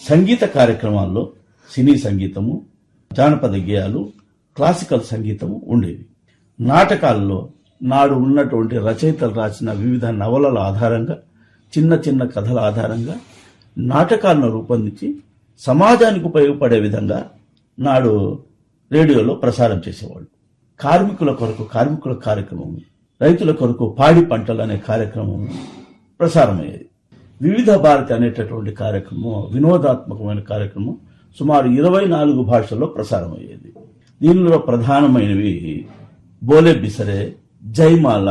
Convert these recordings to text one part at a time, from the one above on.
సంగీత కార్యక్రమాల్లో సినీ సంగీతము జానపద గేయాలు క్లాసికల్ సంగీతము ఉండేవి నాటకాల్లో నాడు ఉన్నటువంటి రచయితలు రాసిన వివిధ నవలల ఆధారంగా చిన్న చిన్న కథల ఆధారంగా నాటకాలను రూపొందించి సమాజానికి ఉపయోగపడే విధంగా నాడు రేడియోలో ప్రసారం చేసేవాళ్ళు కార్మికుల కొరకు కార్మికుల కార్యక్రమం రైతుల కొరకు పాడి పంటలు అనే కార్యక్రమం ప్రసారమయ్యేది వివిధ భారతి అనేటటువంటి కార్యక్రమం వినోదాత్మకమైన కార్యక్రమం సుమారు ఇరవై నాలుగు భాషల్లో ప్రసారమయ్యేది దీనిలో ప్రధానమైనవి బోలే బిసరే జైమాల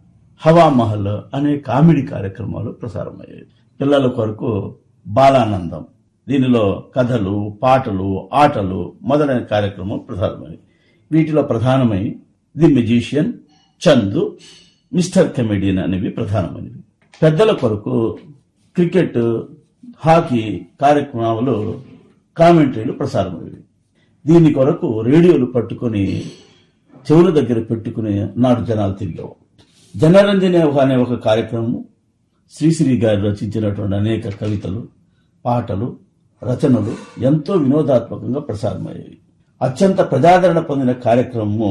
హవామహల్ అనే కామెడీ కార్యక్రమాలు ప్రసారమయ్యాయి పిల్లల కొరకు బాలానందం దీనిలో కథలు పాటలు ఆటలు మొదలైన కార్యక్రమం ప్రసారమయ్యాయి వీటిలో ప్రధానమై the magician Chandu mister comedian అనేవి ప్రధానమైనవి పెద్దల కొరకు క్రికెట్ హాకీ కార్యక్రమాలు కామెంటరీలు ప్రసారమయ్యేవి దీని కొరకు రేడియోలు పట్టుకొని చెవుల దగ్గర పెట్టుకుని నాడు జనాలు తిరిగేవారు జనరంజనే ఒక అనే ఒక కార్యక్రమం శ్రీశ్రీ గారు రచించినటువంటి అనేక కవితలు పాటలు రచనలు ఎంతో వినోదాత్మకంగా ప్రసారమయ్యాయి అత్యంత ప్రజాదరణ పొందిన కార్యక్రమము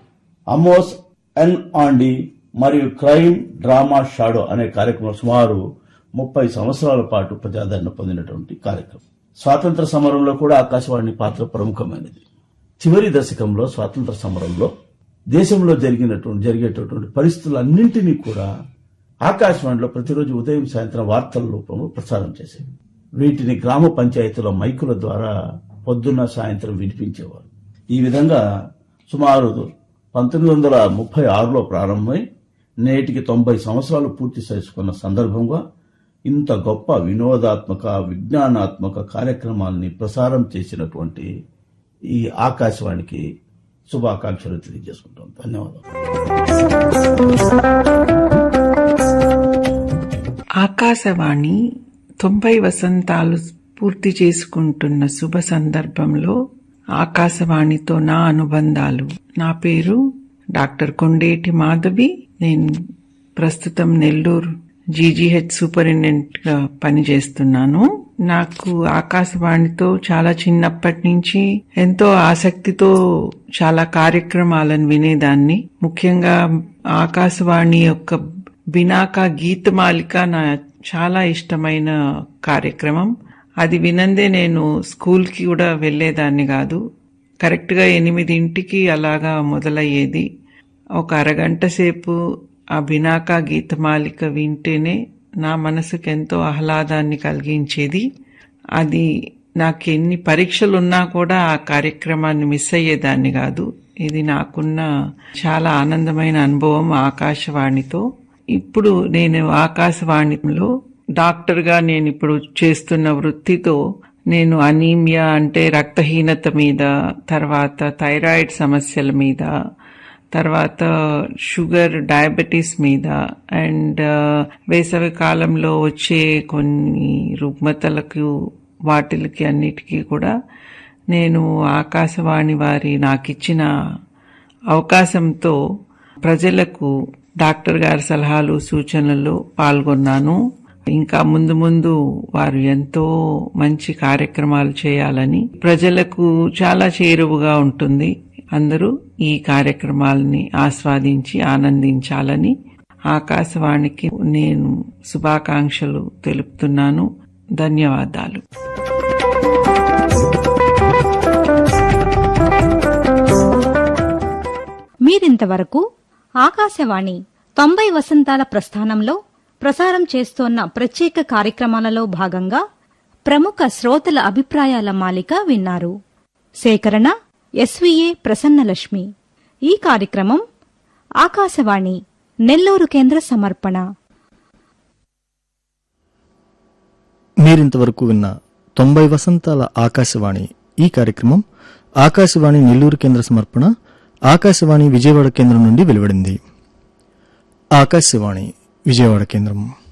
అమోస్ ఎన్ ఆండి మరియు క్రైమ్ డ్రామా షాడో అనే కార్యక్రమం సుమారు ముప్పై సంవత్సరాల పాటు ప్రజాదరణ పొందినటువంటి కార్యక్రమం స్వాతంత్ర సమరంలో కూడా ఆకాశవాణి పాత్ర ప్రముఖమైనది చివరి దశకంలో స్వాతంత్ర సమరంలో దేశంలో జరిగినటువంటి జరిగేటటువంటి పరిస్థితులన్నింటినీ కూడా ఆకాశవాణిలో ప్రతిరోజు ఉదయం సాయంత్రం వార్తల రూపంలో ప్రసారం చేసేవి వీటిని గ్రామ పంచాయతీల మైకుల ద్వారా పొద్దున్న సాయంత్రం వినిపించేవారు ఈ విధంగా సుమారు పంతొమ్మిది వందల ముప్పై ఆరులో ప్రారంభమై నేటికి తొంభై సంవత్సరాలు పూర్తి చేసుకున్న సందర్భంగా ఇంత గొప్ప వినోదాత్మక విజ్ఞానాత్మక కార్యక్రమాల్ని ప్రసారం చేసినటువంటి ఈ ఆకాశవాణికి శుభాకాంక్షలు తెలియజేసుకుంటాం ధన్యవాదాలు ఆకాశవాణి తొంభై వసంతాలు పూర్తి చేసుకుంటున్న శుభ సందర్భంలో ఆకాశవాణితో నా అనుబంధాలు నా పేరు డాక్టర్ కొండేటి మాధవి నేను ప్రస్తుతం నెల్లూరు జీజీహెచ్ సూపరింటెండెంట్ గా పనిచేస్తున్నాను నాకు ఆకాశవాణితో చాలా చిన్నప్పటి నుంచి ఎంతో ఆసక్తితో చాలా కార్యక్రమాలను వినేదాన్ని ముఖ్యంగా ఆకాశవాణి యొక్క బినాక గీతమాలిక నా చాలా ఇష్టమైన కార్యక్రమం అది వినందే నేను స్కూల్కి కూడా వెళ్ళేదాన్ని కాదు కరెక్ట్గా ఎనిమిదింటికి అలాగా మొదలయ్యేది ఒక అరగంట సేపు ఆ బినాక గీతమాలిక వింటేనే నా మనసుకు ఎంతో ఆహ్లాదాన్ని కలిగించేది అది నాకు ఎన్ని పరీక్షలు ఉన్నా కూడా ఆ కార్యక్రమాన్ని మిస్ అయ్యేదాన్ని కాదు ఇది నాకున్న చాలా ఆనందమైన అనుభవం ఆకాశవాణితో ఇప్పుడు నేను ఆకాశవాణిలో డాక్టర్గా నేను ఇప్పుడు చేస్తున్న వృత్తితో నేను అనీమియా అంటే రక్తహీనత మీద తర్వాత థైరాయిడ్ సమస్యల మీద తర్వాత షుగర్ డయాబెటీస్ మీద అండ్ వేసవి కాలంలో వచ్చే కొన్ని రుగ్మతలకు వాటిలకి అన్నిటికీ కూడా నేను ఆకాశవాణి వారి నాకిచ్చిన అవకాశంతో ప్రజలకు డాక్టర్ గారి సలహాలు సూచనలు పాల్గొన్నాను ఇంకా ముందు ముందు వారు ఎంతో మంచి కార్యక్రమాలు చేయాలని ప్రజలకు చాలా చేరువుగా ఉంటుంది అందరూ ఈ కార్యక్రమాలని ఆస్వాదించి ఆనందించాలని ఆకాశవాణికి నేను శుభాకాంక్షలు తెలుపుతున్నాను ధన్యవాదాలు మీరింతవరకు ఆకాశవాణి తొంభై వసంతాల ప్రస్థానంలో ప్రసారం చేస్తోన్న ప్రత్యేక కార్యక్రమాలలో భాగంగా ప్రముఖ శ్రోతల అభిప్రాయాల మాలిక విన్నారు సేకరణ ఎస్వీఏ ప్రసన్నలక్ష్మి ఈ కార్యక్రమం ఆకాశవాణి నెల్లూరు కేంద్ర సమర్పణ మీరింతవరకు విన్న తొంభై వసంతాల ఆకాశవాణి ఈ కార్యక్రమం ఆకాశవాణి నెల్లూరు కేంద్ర సమర్పణ ఆకాశవాణి విజయవాడ కేంద్రం నుండి వెలువడింది ఆకాశవాణి విజయవాడ కేంద్రం